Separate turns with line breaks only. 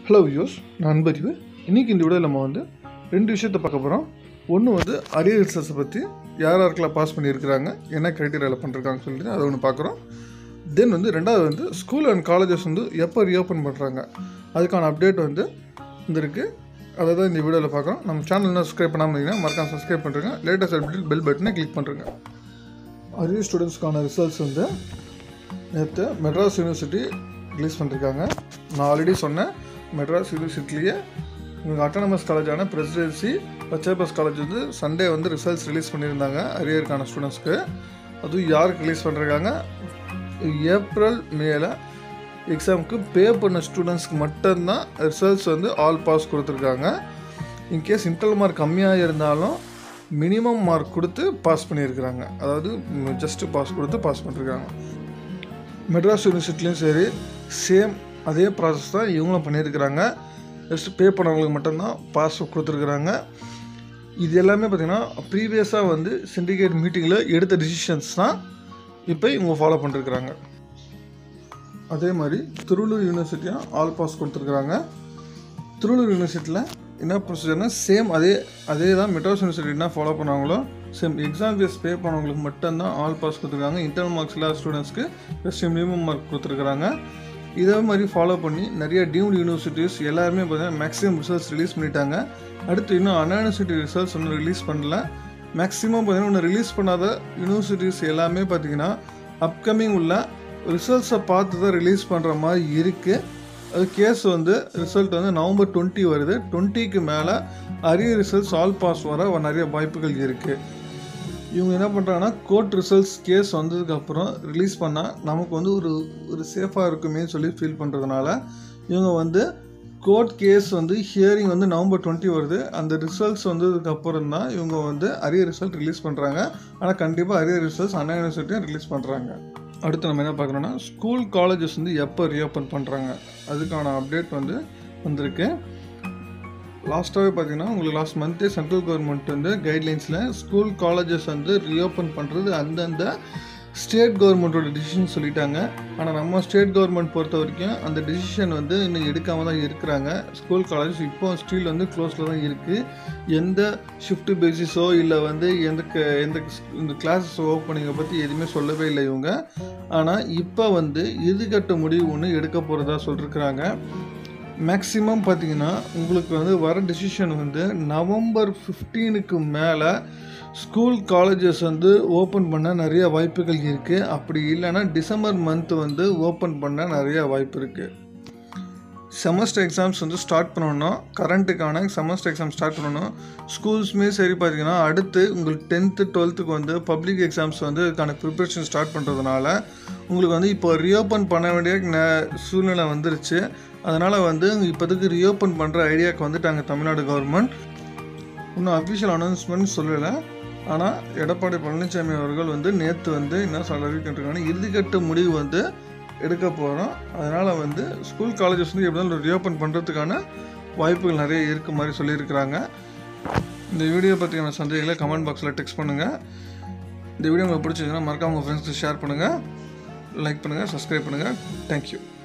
hello views நான் அன்பறிவு இன்றைக்கி இந்த வீடியோவில் நம்ம வந்து ரெண்டு விஷயத்தை பார்க்க போகிறோம் ஒன்று வந்து அரியர் ரிசல்ட்ஸை பற்றி யார் யாருக்கெல்லாம் பாஸ் பண்ணியிருக்கிறாங்க என்ன க்ரைட்டீரியாவில் பண்ணிருக்காங்கன்னு சொல்லிட்டு அதை ஒன்று பார்க்குறோம் தென் வந்து ரெண்டாவது வந்து ஸ்கூல் அண்ட் காலேஜஸ் வந்து எப்போ ரீஓப்பன் பண்ணுறாங்க அதுக்கான அப்டேட் வந்து வந்திருக்கு அதை தான் இந்த வீடியோவில் பார்க்குறோம் நம்ம சேனல் என்ன சப்ஸ்கிரைப் பண்ணாமல் இருந்தீங்கன்னா மறக்காம சப்ஸ்கிரைப் பண்ணுறேங்க லேட்டஸ்ட் அப்டேட் பெல் பட்டனை கிளிக் பண்ணுறேங்க அரியர் ஸ்டூடெண்ட்ஸ்க்கான ரிசல்ட்ஸ் வந்து நேற்று மெட்ராஸ் யூனிவர்சிட்டி ரிலீஸ் பண்ணிருக்காங்க நான் ஆல்ரெடி சொன்னேன் மெட்ராஸ் யூனிவர்சிட்டிலேயே உங்களுக்கு அட்டானமஸ் காலேஜான பிரசிடென்சி பச்சைபஸ் காலேஜ் வந்து சண்டே வந்து ரிசல்ட்ஸ் ரிலீஸ் பண்ணியிருந்தாங்க அரியருக்கான ஸ்டூடெண்ட்ஸ்க்கு அதுவும் யாருக்கு ரிலீஸ் பண்ணிருக்காங்க ஏப்ரல் மேல எக்ஸாமுக்கு பே பண்ண ஸ்டூடெண்ட்ஸ்க்கு மட்டும்தான் ரிசல்ட்ஸ் வந்து ஆல் பாஸ் கொடுத்துருக்காங்க இன்கேஸ் இன்டர்னல் மார்க் கம்மியாக இருந்தாலும் மினிமம் மார்க் கொடுத்து பாஸ் பண்ணியிருக்கிறாங்க அதாவது ஜஸ்ட்டு பாஸ் கொடுத்து பாஸ் பண்ணிருக்காங்க மெட்ராஸ் யூனிவர்சிட்டிலையும் சரி சேம் அதே ப்ராசஸ் தான் இவங்களும் பண்ணியிருக்கிறாங்க ஜஸ்ட் பே பண்ணவங்களுக்கு மட்டும்தான் பாஸ் கொடுத்துருக்குறாங்க இது எல்லாமே பார்த்திங்கன்னா ப்ரீவியஸாக வந்து சிண்டிகேட் மீட்டிங்கில் எடுத்த டிசிஷன்ஸ் தான் இப்போ இவங்க ஃபாலோ பண்ணிருக்கிறாங்க அதே மாதிரி திருவள்ளூர் யூனிவர்சிட்டியும் ஆல் பாஸ் கொடுத்துருக்குறாங்க திருவள்ளூர் யூனிவர்சிட்டியில் என்ன ப்ரொசீஜர்னா சேம் அதே அதே தான் மெட்ராஸ் யூனிவர்சிட்டி என்ன ஃபாலோ பண்ணாங்களோ சேம் எக்ஸாம் ஃபீஸ் பே பண்ணவங்களுக்கு மட்டும்தான் ஆல் பாஸ் கொடுத்துருக்காங்க இன்டர்னல் மார்க்ஸ் இல்லாத ஸ்டூடெண்ட்ஸ்க்கு ஜஸ்ட் மினிமம் மார்க் கொடுத்துருக்குறாங்க இதே மாதிரி ஃபாலோ பண்ணி நிறைய டீம்டு யூனிவர்சிட்டிஸ் எல்லாருமே பார்த்தீங்கன்னா மேக்ஸிமம் ரிசல்ட்ஸ் ரிலீஸ் பண்ணிட்டாங்க அடுத்து இன்னும் அண்ணா யூனிவர்சிட்டி ரிசல்ட்ஸ் ஒன்றும் ரிலீஸ் பண்ணல மேக்ஸிமம் பார்த்தீங்கன்னா ஒன்று ரிலீஸ் பண்ணாத யூனிவர்சிட்டிஸ் எல்லாமே பார்த்தீங்கன்னா அப்கமிங் உள்ள ரிசல்ட்ஸை பார்த்து தான் ரிலீஸ் பண்ணுற மாதிரி இருக்குது அது கேஸ் வந்து ரிசல்ட் வந்து நவம்பர் டுவெண்ட்டி வருது டுவெண்ட்டிக்கு மேலே அரிய ரிசல்ட்ஸ் ஆல் பாஸ் வர நிறைய வாய்ப்புகள் இருக்குது இவங்க என்ன பண்ணுறாங்கன்னா கோர்ட் ரிசல்ட்ஸ் கேஸ் வந்ததுக்கப்புறம் ரிலீஸ் பண்ணால் நமக்கு வந்து ஒரு ஒரு சேஃபாக இருக்குமே சொல்லி ஃபீல் பண்ணுறதுனால இவங்க வந்து கோர்ட் கேஸ் வந்து ஹியரிங் வந்து நவம்பர் டுவெண்ட்டி வருது அந்த ரிசல்ட்ஸ் வந்ததுக்கப்புறம் தான் இவங்க வந்து அரிய ரிசல்ட் ரிலீஸ் பண்ணுறாங்க ஆனால் கண்டிப்பாக அரிய ரிசல்ட்ஸ் அண்ணா யூனிவர்சிட்டியும் ரிலீஸ் பண்ணுறாங்க அடுத்து நம்ம என்ன பார்க்குறோன்னா ஸ்கூல் காலேஜஸ் வந்து எப்போ ரீஓப்பன் பண்ணுறாங்க அதுக்கான அப்டேட் வந்து வந்திருக்கு லாஸ்ட்டாகவே பார்த்தீங்கன்னா உங்களுக்கு லாஸ்ட் மந்த்தே சென்ட்ரல் கவர்மெண்ட் வந்து கைட்லைன்ஸில் ஸ்கூல் காலேஜஸ் வந்து ரீஓப்பன் பண்ணுறது அந்தந்த ஸ்டேட் கவர்மெண்ட்டோட டிசிஷன் சொல்லிட்டாங்க ஆனால் நம்ம ஸ்டேட் கவர்மெண்ட் பொறுத்த வரைக்கும் அந்த டிசிஷன் வந்து இன்னும் எடுக்காமல் தான் இருக்கிறாங்க ஸ்கூல் காலேஜ் இப்போ ஸ்டில் வந்து க்ளோஸில் தான் இருக்குது எந்த ஷிஃப்ட் பேசிஸோ இல்லை வந்து எந்த க எந்த இந்த கிளாஸஸ் ஓப்பனிங்கை பற்றி எதுவுமே சொல்லவே இல்லை இவங்க ஆனால் இப்போ வந்து இறுதிக்கட்ட முடிவு ஒன்று எடுக்க போகிறதா சொல்லியிருக்கிறாங்க மேக்ஸிமம் பார்த்தீங்கன்னா உங்களுக்கு வந்து வர டிசிஷன் வந்து நவம்பர் ஃபிஃப்டீனுக்கு மேலே ஸ்கூல் காலேஜஸ் வந்து ஓப்பன் பண்ண நிறைய வாய்ப்புகள் இருக்குது அப்படி இல்லைன்னா டிசம்பர் மந்த் வந்து ஓப்பன் பண்ண நிறைய வாய்ப்பு இருக்குது செமஸ்டர் எக்ஸாம்ஸ் வந்து ஸ்டார்ட் பண்ணணும் கரண்ட்டுக்கான செமஸ்டர் எக்ஸாம் ஸ்டார்ட் பண்ணணும் ஸ்கூல்ஸுமே சரி பார்த்தீங்கன்னா அடுத்து உங்களுக்கு டென்த்து டுவெல்த்துக்கு வந்து பப்ளிக் எக்ஸாம்ஸ் வந்து இதுக்கான ப்ரிப்ரேஷன் ஸ்டார்ட் பண்ணுறதுனால உங்களுக்கு வந்து இப்போ ரீஓப்பன் பண்ண வேண்டிய ந- சூழ்நிலை வந்துருச்சு அதனால் வந்து இப்போதைக்கு ரீஓப்பன் பண்ணுற ஐடியாவுக்கு வந்துட்டாங்க தமிழ்நாடு கவர்மெண்ட் இன்னும் அஃபிஷியல் அனௌன்ஸ்மெண்ட் சொல்லலை ஆனால் எடப்பாடி பழனிசாமி அவர்கள் வந்து நேற்று வந்து என்ன சொல்ல அறிவிக்கின்றாங்கன்னா இறுதிக்கட்ட முடிவு வந்து எடுக்க போகிறோம் அதனால் வந்து ஸ்கூல் காலேஜஸ் வந்து எப்படி இருந்தாலும் ரீஓப்பன் பண்ணுறதுக்கான வாய்ப்புகள் நிறைய இருக்க மாதிரி சொல்லியிருக்கிறாங்க இந்த வீடியோ பற்றியான சந்தேகங்களை கமெண்ட் பாக்ஸில் டெக்ஸ்ட் பண்ணுங்கள் இந்த வீடியோ உங்களுக்கு பிடிச்சிருந்தா மறக்காம உங்கள் ஃப்ரெண்ட்ஸ்க்கு ஷேர் பண்ணுங்கள் லைக் பண்ணுங்கள் சப்ஸ்கிரைப் பண்ணுங்கள் தேங்க்யூ